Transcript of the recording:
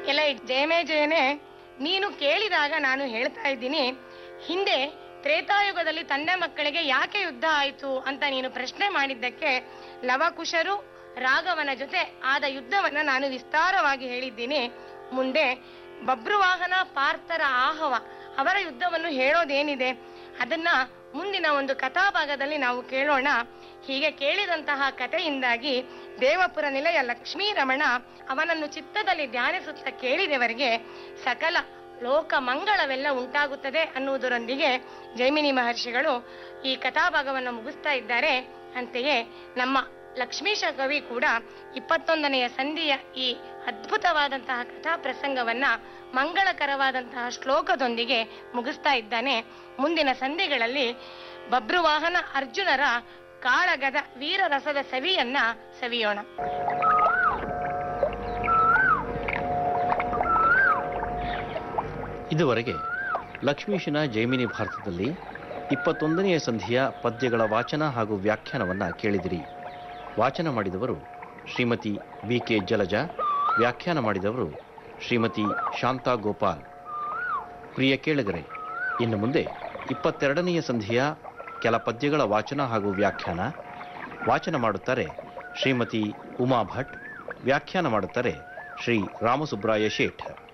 ಎಲ್ಲ ಜಯಮೇ ಜಯನೇ ನೀನು ಕೇಳಿದಾಗ ನಾನು ಹೇಳ್ತಾ ಇದ್ದೀನಿ ಹಿಂದೆ ತ್ರೇತಾಯುಗದಲ್ಲಿ ತಂದೆ ಮಕ್ಕಳಿಗೆ ಯಾಕೆ ಯುದ್ಧ ಆಯಿತು ಅಂತ ನೀನು ಪ್ರಶ್ನೆ ಮಾಡಿದ್ದಕ್ಕೆ ಲವಕುಶರು ರಾಘವನ ಜೊತೆ ಆದ ಯುದ್ಧವನ್ನ ನಾನು ವಿಸ್ತಾರವಾಗಿ ಹೇಳಿದ್ದೀನಿ ಮುಂದೆ ಬಬ್ರುವಾಹನ ಪಾರ್ಥರ ಆಹವ ಅವರ ಯುದ್ಧವನ್ನು ಹೇಳೋದೇನಿದೆ ಅದನ್ನ ಮುಂದಿನ ಒಂದು ಕಥಾಭಾಗದಲ್ಲಿ ನಾವು ಕೇಳೋಣ ಹೀಗೆ ಕೇಳಿದಂತಹ ಕಥೆಯಿಂದಾಗಿ ದೇವಪುರ ನಿಲಯ ಲಕ್ಷ್ಮೀ ರಮಣ ಅವನನ್ನು ಚಿತ್ತದಲ್ಲಿ ಧ್ಯಾನಿಸುತ್ತಾ ಕೇಳಿದವರಿಗೆ ಸಕಲ ಲೋಕ ಮಂಗಳವೆಲ್ಲ ಉಂಟಾಗುತ್ತದೆ ಅನ್ನುವುದರೊಂದಿಗೆ ಜೈಮಿನಿ ಮಹರ್ಷಿಗಳು ಈ ಕಥಾಭಾಗವನ್ನು ಮುಗಿಸ್ತಾ ಇದ್ದಾರೆ ಅಂತೆಯೇ ನಮ್ಮ ಲಕ್ಷ್ಮೀಶ ಕವಿ ಕೂಡ ಇಪ್ಪತ್ತೊಂದನೆಯ ಸಂಧಿಯ ಈ ಅದ್ಭುತವಾದಂತಹ ಕಥಾ ಪ್ರಸಂಗವನ್ನ ಮಂಗಳಕರವಾದಂತಹ ಶ್ಲೋಕದೊಂದಿಗೆ ಮುಗಿಸ್ತಾ ಇದ್ದಾನೆ ಮುಂದಿನ ಸಂಧಿಗಳಲ್ಲಿ ಬಬ್ರುವಾಹನ ಅರ್ಜುನರ ಕಾಳಗದ ವೀರರಸದ ಸವಿಯನ್ನ ಸವಿಯೋಣ ಇದುವರೆಗೆ ಲಕ್ಷ್ಮೀಶನ ಜೈಮಿನಿ ಭಾರತದಲ್ಲಿ ಇಪ್ಪತ್ತೊಂದನೆಯ ಸಂಧಿಯ ಪದ್ಯಗಳ ವಾಚನ ಹಾಗೂ ವ್ಯಾಖ್ಯಾನವನ್ನು ಕೇಳಿದಿರಿ ವಾಚನ ಮಾಡಿದವರು ಶ್ರೀಮತಿ ವಿ ಕೆ ಜಲಜ ವ್ಯಾಖ್ಯಾನ ಮಾಡಿದವರು ಶ್ರೀಮತಿ ಶಾಂತಾ ಗೋಪಾಲ್ ಪ್ರಿಯ ಕೇಳಿಗರೆ ಇನ್ನು ಮುಂದೆ ಇಪ್ಪತ್ತೆರಡನೆಯ ಸಂಧಿಯ ಕೆಲ ಪದ್ಯಗಳ ವಾಚನ ಹಾಗೂ ವ್ಯಾಖ್ಯಾನ ವಾಚನ ಮಾಡುತ್ತಾರೆ ಶ್ರೀಮತಿ ಉಮಾ ಭಟ್ ವ್ಯಾಖ್ಯಾನ ಮಾಡುತ್ತಾರೆ ಶ್ರೀ ರಾಮಸುಬ್ರಾಯ ಶೇಠ್